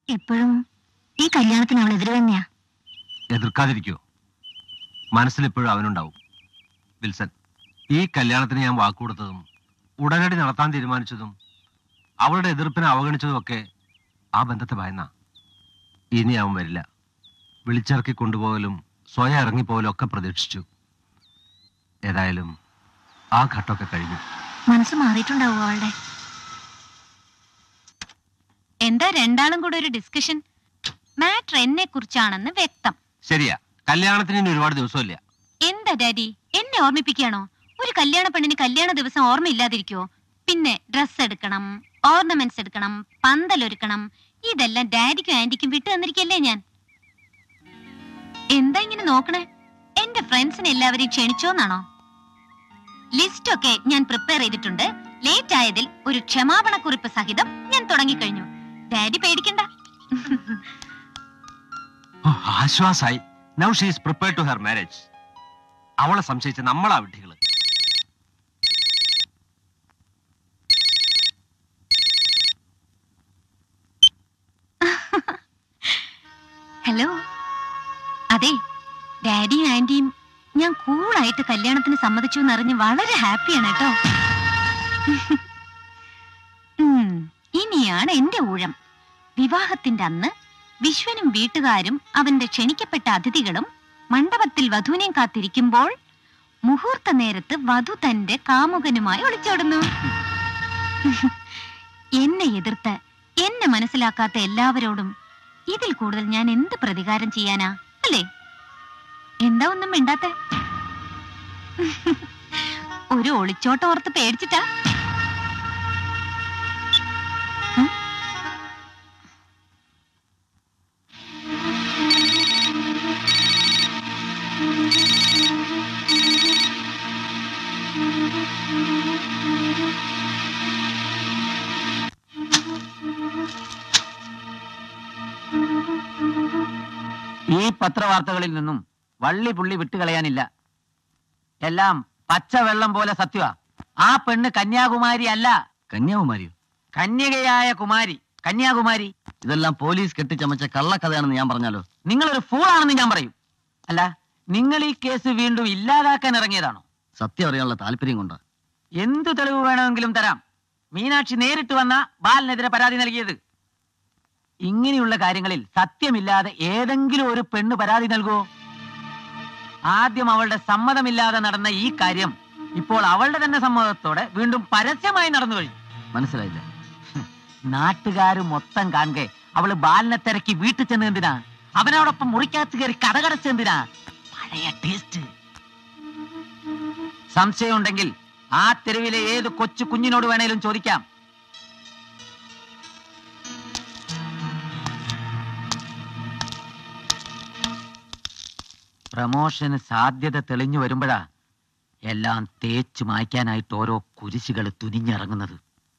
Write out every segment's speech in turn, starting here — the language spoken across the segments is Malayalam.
എപ്പോഴും ഈ കല്യാണത്തിന് അവൾ എതിര് തന്നെയാ എതിർക്കാതിരിക്കോ മനസ്സിലെപ്പോഴും അവനുണ്ടാവും വിൽസൺ ഈ കല്യാണത്തിന് ഞാൻ വാക്കുകൊടുത്തതും ഉടനടി നടത്താൻ തീരുമാനിച്ചതും അവളുടെ എതിർപ്പിനെ അവഗണിച്ചതും ഒക്കെ ആ ബന്ധത്തെ ഭയന്ന ഇനി അവൻ വരില്ല വിളിച്ചിറക്കി കൊണ്ടുപോകലും സ്വയം ഇറങ്ങിപ്പോകലും ഒക്കെ പ്രതീക്ഷിച്ചു ഏതായാലും ആ ഘട്ടമൊക്കെ കഴിഞ്ഞു മനസ്സ് മാറിയിട്ടുണ്ടാവും അവളുടെ എന്താ രണ്ടാളും കൂടെ ഒരു ഡിസ്കഷൻ മാറ്റർ എന്നെ കുറിച്ചാണെന്ന് വ്യക്തം ശരിയാ കല്യാണത്തിന് ഇനി ഒരുപാട് ദിവസമില്ല എന്താ ഡാഡി എന്നെ ഓർമ്മിപ്പിക്കുകയാണോ ഒരു കല്യാണ പെണ്ണിന് കല്യാണ ദിവസം ഓർമ്മയില്ലാതിരിക്കോ പിന്നെ ഡ്രസ് എടുക്കണം ഓർണമെന്റ്സ് എടുക്കണം പന്തലൊരുക്കണം ഇതെല്ലാം ഡാഡിക്കും ആന്റിക്കും വിട്ടു തന്നിരിക്കല്ലേ ഞാൻ എന്താ ഇങ്ങനെ നോക്കണേ എന്റെ ഫ്രണ്ട്സിനെ എല്ലാവരെയും ക്ഷണിച്ചോന്നാണോ ലിസ്റ്റ് ഒക്കെ ഞാൻ പ്രിപ്പയർ ചെയ്തിട്ടുണ്ട് ലേറ്റ് ആയതിൽ ഒരു ക്ഷമാപണക്കുറിപ്പ് സഹിതം ഞാൻ തുടങ്ങിക്കഴിഞ്ഞു ഡാഡി പേടിക്കണ്ട ഓ, ആശ്വാസായി now she is prepare to her marriage അവളെ സംശയിച്ച നമ്മളാ വിഡ്ഢികള് ഹലോ അതെ ഡാഡിയും ആന്റിയും ഞാൻ കൂളായിട്ട് കല്യാണത്തിന് സമ്മതിച്ചു എന്നറിഞ്ഞ് വളരെ ഹാപ്പിയാണ് കേട്ടോ ഉം, ഇനിയാണ് എന്റെ ഊഴം വിവാഹത്തിന്റെ അന്ന് വിശ്വനും വീട്ടുകാരും അവന്റെ ക്ഷണിക്കപ്പെട്ട അതിഥികളും മണ്ഡപത്തിൽ വധുവിനെയും കാത്തിരിക്കുമ്പോൾ മുഹൂർത്ത നേരത്ത് വധു തന്റെ കാമുകനുമായി ഒളിച്ചോടുന്നു എന്നെ എതിർത്ത് എന്നെ മനസ്സിലാക്കാത്ത എല്ലാവരോടും ഇതിൽ കൂടുതൽ ഞാൻ എന്ത് പ്രതികാരം ചെയ്യാനാ അല്ലേ എന്താ ഒന്നും മിണ്ടാത്തെ ഒരു ഒളിച്ചോട്ടം ഓർത്ത് പേടിച്ചിട്ടാ ഉം? ഈ പത്രവാർത്തകളിൽ നിന്നും വള്ളി പുള്ളി വിട്ടുകളയാനില്ല എല്ലാം പച്ചവെള്ളം പോലെ സത്യമാ ആ പെണ്ണ് കന്യാകുമാരി അല്ല കന്യാകുമാരിയോ കന്യകയായ കുമാരി കന്യാകുമാരി ഇതെല്ലാം പോലീസ് കെട്ടിച്ചമച്ച കള്ളക്കഥയാണെന്ന് ഞാൻ പറഞ്ഞാലോ നിങ്ങളൊരു ഫൂളാണെന്ന് ഞാൻ പറയും അല്ല നിങ്ങൾ ഈ കേസ് വീണ്ടും ഇല്ലാതാക്കാൻ ഇറങ്ങിയതാണോ സത്യം അറിയാനുള്ള താല്പര്യം കൊണ്ടാ എന്തു തെളിവ് വേണമെങ്കിലും തരാം മീനാക്ഷി നേരിട്ട് വന്ന ബാലിനെതിരെ പരാതി നൽകിയത് ഇങ്ങനെയുള്ള കാര്യങ്ങളിൽ സത്യമില്ലാതെ ഏതെങ്കിലും ഒരു പെണ്ണ് പരാതി നൽകുമോ ആദ്യം അവളുടെ സമ്മതമില്ലാതെ നടന്ന ഈ കാര്യം ഇപ്പോൾ അവളുടെ തന്നെ സമ്മതത്തോടെ വീണ്ടും പരസ്യമായി നടന്നു കഴിഞ്ഞു മനസ്സിലായില്ല നാട്ടുകാര് മൊത്തം കാണുകെ അവള് ബാലിനെ തിരക്കി വീട്ടിൽ ചെന്ന് എന്തിനാ അവനോടൊപ്പം മുറിക്കകത്ത് കയറി കഥകടച്ച് എന്തിനാ പഴയ ടേസ്റ്റ് സംശയമുണ്ടെങ്കിൽ ആ തെരുവിലെ ഏത് കൊച്ചു കുഞ്ഞിനോട് വേണേലും ചോദിക്കാം പ്രമോഷന് സാധ്യത തെളിഞ്ഞു വരുമ്പോഴാ എല്ലാം തേച്ചു മായ്ക്കാനായിട്ട് ഓരോ കുരിശുകൾ തുനിഞ്ഞിറങ്ങുന്നത്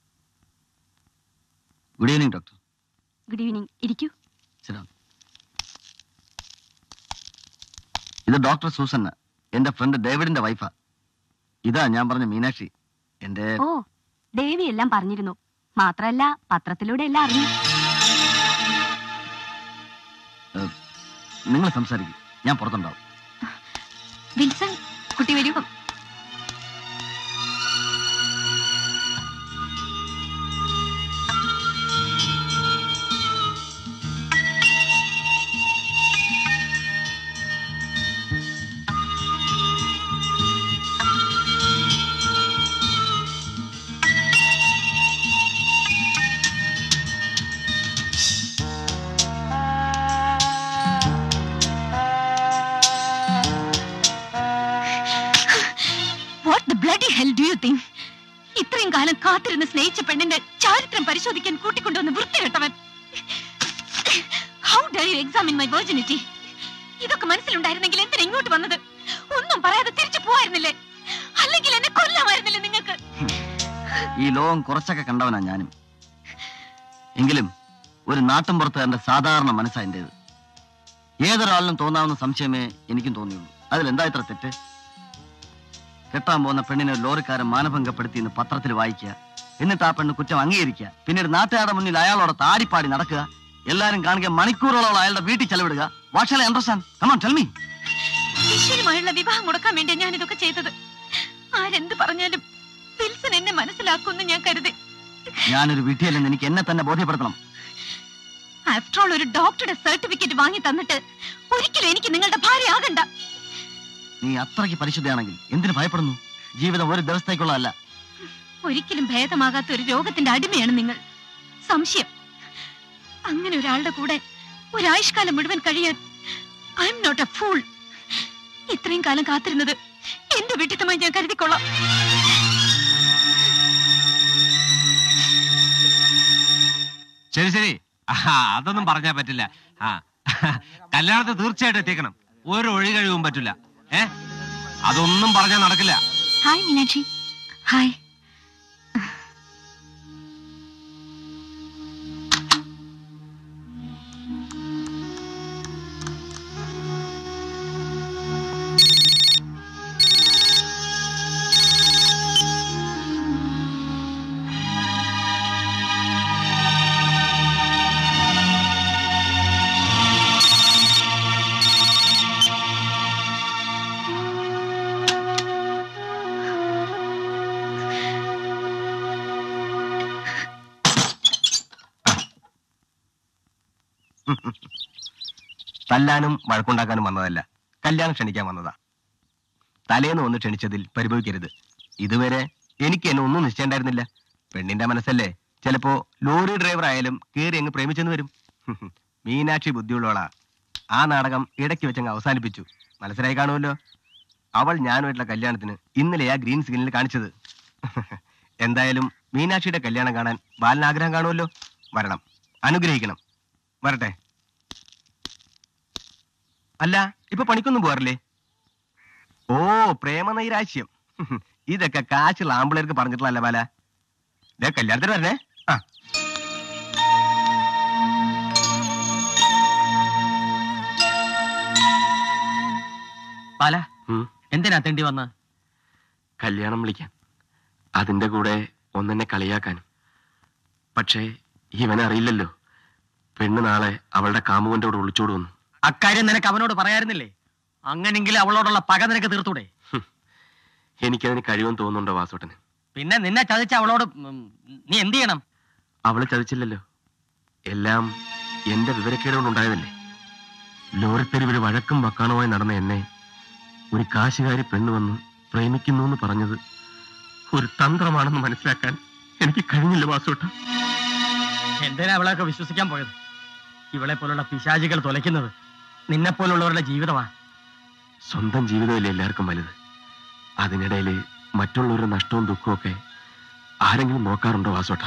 good evening doctor good evening ഇരിക്കൂ ശരി ഇത് ഡോക്ടർ സൂസന്ന എന്റെ ഫ്രണ്ട് ഡേവിഡിന്റെ വൈഫാ ഇതാ ഞാൻ പറഞ്ഞ മീനാക്ഷി എന്റെ ഓ ദേവി എല്ലാം പറഞ്ഞിരുന്നു മാത്രല്ല പത്രത്തിലൂടെ എല്ലാം അറിഞ്ഞു നിങ്ങൾ സംസാരിക്കും ഞാൻ പുറത്തുണ്ടാവും വിൽസൺ കുട്ടി വരൂ what the bloody hell do you think ഇത്രയും കാലം കാത്തിരുന്ന് സ്നേഹിച്ച പെണ്ണിന്റെ ചാരിത്രം പരിശോധിക്കാൻ കൂട്ടിക്കൊണ്ടുവന്ന് വൃത്തികെട്ടവൻ how dare you examine my virginity ഇതൊക്കെ മനസ്സിലുണ്ടായിരുന്നെങ്കിൽ എന്തിനാ ഇങ്ങോട്ട് വന്നത് ഒന്നും പറയാതെ തിരിച്ചു പോവായിരുന്നില്ലേ അല്ലെങ്കിൽ എന്നെ കൊല്ലാമായിരുന്നില്ലേ നിങ്ങൾക്ക് ഈ ലോകം കുറച്ചൊക്കെ കണ്ടവനാ ഞാനും എങ്കിലും ഒരു നാട്ടും പുറത്തുകാരന്റെ സാധാരണ മനസ്സാ എന്റേത് ഏതൊരാളിനും തോന്നാവുന്ന സംശയമേ എനിക്കും തോന്നിയുള്ളൂ അതിലെന്താ ഇത്ര തെറ്റ് കെട്ടാൻ പോകുന്ന പെണ്ണിനെ ഒരു ലോറിക്കാരൻ മാനഭംഗപ്പെടുത്തി എന്ന് പത്രത്തിൽ വായിക്കുക എന്നിട്ട് ആ പെണ്ണ് കുറ്റം അംഗീകരിക്കുക പിന്നീട് നാട്ടുകാരുടെ മുന്നിൽ അയാളോട് താടിപ്പാടി നടക്കുക എല്ലാരും കാണിക്കാൻ മണിക്കൂറുകളോളം അയാളുടെ വീട്ടിൽ ചെലവിടുക what I understand come on tell me വിശ്വനുമായുള്ള വിവാഹം മുടക്കാൻ വേണ്ടി ഞാൻ ഇതൊക്കെ ചെയ്തത് ആരെന്ത് പറഞ്ഞാലും വിൽസൺ എന്നെ മനസ്സിലാക്കുമെന്ന് ഞാൻ കരുതി ഞാനൊരു വിട്ടിയല്ലെന്ന് എനിക്ക് എന്നെ തന്നെ ബോധ്യപ്പെടുത്തണം ആഫ്റ്റർ ഓൾ ഒരു ഡോക്ടറുടെ സർട്ടിഫിക്കറ്റ് വാങ്ങി തന്നിട്ട് ഒരിക്കലും എനിക്ക് നിങ്ങളുടെ ഭാര്യ ആകണ്ട നീ അത്രയ്ക്ക് പരിശുദ്ധയാണെങ്കിൽ എന്തിനു ഭയപ്പെടുന്നു ജീവിതം ഒരു ദിവസത്തേക്കുള്ളതല്ല ഒരിക്കലും ഭേദമാകാത്ത ഒരു രോഗത്തിന്റെ അടിമയാണ് നിങ്ങൾ സംശയം അങ്ങനെ ഒരാളുടെ കൂടെ ഒരായുഷ്കാലം മുഴുവൻ കഴിയാൻ I'm not a fool ഇത്രയും കാലം കാത്തിരുന്നത് എന്റെ വിഡിത്തമായി ഞാൻ കരുതിക്കൊള്ളാം ശരി ശരി ആ, അതൊന്നും പറഞ്ഞാ പറ്റില്ല ആ കല്യാണത്തിന് തീർച്ചയായിട്ടും എത്തിക്കണം ഒരു ഒഴി കഴിവും പറ്റില്ല ഏ അതൊന്നും പറഞ്ഞാൽ നടക്കില്ല ഹായ് മീനാക്ഷി ഹായ് തല്ലാനും വഴക്കുണ്ടാക്കാനും വന്നതല്ല കല്യാണം ക്ഷണിക്കാൻ വന്നതാ തലേന്ന് വന്ന് ക്ഷണിച്ചതിൽ പരിഭവിക്കരുത് ഇതുവരെ എനിക്ക് എന്നെ ഒന്നും നിശ്ചയണ്ടായിരുന്നില്ല പെണ്ണിന്റെ മനസ്സല്ലേ ചിലപ്പോ ലോറി ഡ്രൈവർ ആയാലും കേറി അങ്ങ് പ്രേമിച്ചെന്ന് വരും മീനാക്ഷി ബുദ്ധിയുള്ളവളാ ആ നാടകം ഇടയ്ക്ക് വെച്ചങ്ങ് അവസാനിപ്പിച്ചു മനസ്സിലായി കാണുമല്ലോ അവൾ ഞാനുമായിട്ടുള്ള കല്യാണത്തിന് ഇന്നലെയാ ഗ്രീൻ സ്ക്രീനിൽ കാണിച്ചത് എന്തായാലും മീനാക്ഷിയുടെ കല്യാണം കാണാൻ ബാലന് ആഗ്രഹം കാണുമല്ലോ വരണം അനുഗ്രഹിക്കണം വരട്ടെ അല്ല ഇപ്പൊ പണിക്കൊന്നും പോകാറില്ലേ ഓ പ്രേമനൈരാശ്യം ഇതൊക്കെ കാശുള്ള ആമ്പിളേർക്ക് പറഞ്ഞിട്ടുള്ള ബാല ദേ കല്യാണത്തിന് വരണേ ആ പാല ഉം. എന്തിനാ തെണ്ടി വന്ന് കല്യാണം വിളിക്കാൻ അതിന്റെ കൂടെ ഒന്നെന്നെ കളിയാക്കാനും പക്ഷേ ഇവനെ അറിയില്ലല്ലോ പെണ്ണ് നാളെ അവളുടെ കാമുകന്റെ കൂടെ ഒളിച്ചോട് വന്നു അക്കാര്യം നിനക്ക് അവനോട് പറയായിരുന്നില്ലേ അങ്ങനെങ്കിൽ അവളോടുള്ള പക നിനക്ക് തീർത്തൂടെ എനിക്കതിന് കഴിവെന്ന് തോന്നുന്നുണ്ടോ വാസോട്ടന് പിന്നെ നിന്നെ ചതിച്ച അവളോട് ഉം, നീ എന്ത് ചെയ്യണം അവള് ചതിച്ചില്ലല്ലോ എല്ലാം എന്റെ വിവരക്കേട് കൊണ്ടുണ്ടായതല്ലേ ലോറിത്തെരുവിൽ വഴക്കും വക്കാണുമായി നടന്ന എന്നെ ഒരു കാശുകാരി പെണ്ണ് വന്ന് പ്രേമിക്കുന്നു എന്ന് പറഞ്ഞത് ഒരു തന്ത്രമാണെന്ന് മനസ്സിലാക്കാൻ എനിക്ക് കഴിഞ്ഞില്ല വാസോട്ട എന്തിനാ അവളെയൊക്കെ വിശ്വസിക്കാൻ പോയത് ഇവളെ പോലുള്ള പിശാചികൾ തുലയ്ക്കുന്നത് നിന്നെ പോലുള്ളവരുടെ ജീവിതമാ സ്വന്തം ജീവിതമല്ലേ എല്ലാവർക്കും വലുത് അതിനിടയിൽ മറ്റുള്ളവരുടെ നഷ്ടവും ദുഃഖവും ഒക്കെ ആരെങ്കിലും നോക്കാറുണ്ടോ വാസോട്ട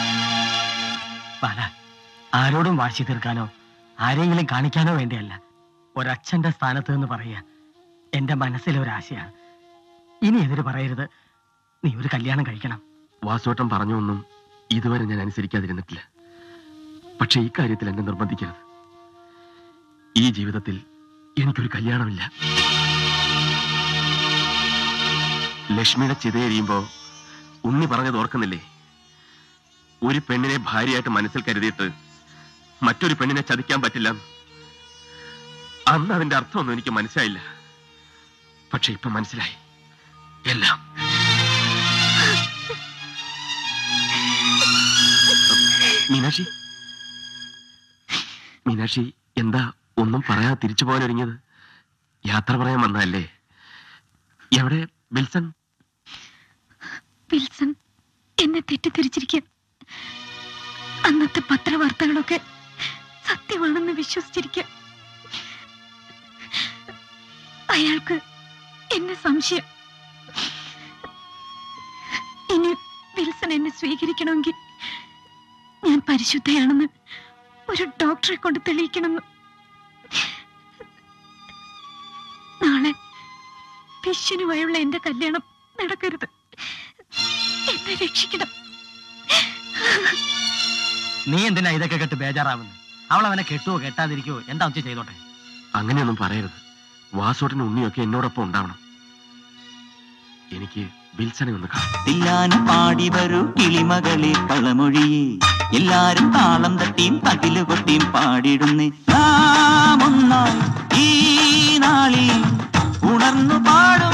പല ആരോടും വാശി തീർക്കാനോ ആരെങ്കിലും കാണിക്കാനോ വേണ്ടിയല്ല ഒരച്ഛന്റെ സ്ഥാനത്ത് നിന്ന് പറയുക എന്റെ മനസ്സിലെ ഒരാശയാണ് ഇനി എതിര് പറയരുത് നീ ഒരു കല്യാണം കഴിക്കണം വാസോട്ടം പറഞ്ഞൊന്നും ഇതുവരെ ഞാൻ അനുസരിക്കാതിരുന്നിട്ടില്ല പക്ഷെ ഈ കാര്യത്തിൽ എന്നെ നിർബന്ധിക്കരുത് ഈ ജീവിതത്തിൽ എനിക്കൊരു കല്യാണമില്ല ലക്ഷ്മിയുടെ ചിതയെരിയുമ്പോ ഉണ്ണി പറഞ്ഞത് ഓർക്കുന്നില്ലേ ഒരു പെണ്ണിനെ ഭാര്യയായിട്ട് മനസ്സിൽ കരുതിയിട്ട് മറ്റൊരു പെണ്ണിനെ ചതിക്കാൻ പറ്റില്ല അന്ന് അതിന്റെ അർത്ഥമൊന്നും എനിക്ക് മനസ്സിലായില്ല പക്ഷെ ഇപ്പൊ മനസ്സിലായി എല്ലാം മീനാക്ഷി മീനാക്ഷി എന്താ ഒന്നും പറയാതെ തിരിച്ചു പോകാൻ ഒരുങ്ങിയത് യാത്ര പറയാൻ വന്നതല്ലേ എവിടെ വിൽസൺ വിൽസൺ എന്നെ തെറ്റിദ്ധരിച്ചിരിക്കുക അന്നത്തെ പത്രവാർത്തകളൊക്കെ സത്യമാണെന്ന് വിശ്വസിച്ചിരിക്കുക അയാൾക്ക് എന്നെ സംശയം ഇനി വിൽസൺ എന്നെ സ്വീകരിക്കണമെങ്കിൽ ഞാൻ പരിശുദ്ധയാണെന്ന് ഒരു ഡോക്ടറെ കൊണ്ട് തെളിയിക്കണമെന്ന് നാളെ വിശ്വനുമായുള്ള എന്റെ കല്യാണം നടക്കരുത് എന്നെ രക്ഷിക്കണം നീ എന്തിനാ ഇതൊക്കെ കേട്ട് ബേജാറാവുന്നത് അവൾ അവനെ കെട്ടുവോ കെട്ടാതിരിക്കുവോ എന്താ വെച്ച് ചെയ്തോട്ടെ അങ്ങനെയൊന്നും പറയരുത് വാസോട്ടിന് ഉണ്ണിയൊക്കെ എന്നോടൊപ്പം ഉണ്ടാവണം എനിക്ക് വിൽസനെ ഒന്ന് കാണും തില്ലാന പാടി വരൂ കിളിമകളെ കളമൊഴിയെ എല്ലാരും താളം തട്ടിയും തകില് കൊട്ടിയും പാടിടുന്നേ നാം ഒന്നായി ഈ നാളിൽ ഉണർന്നു പാടും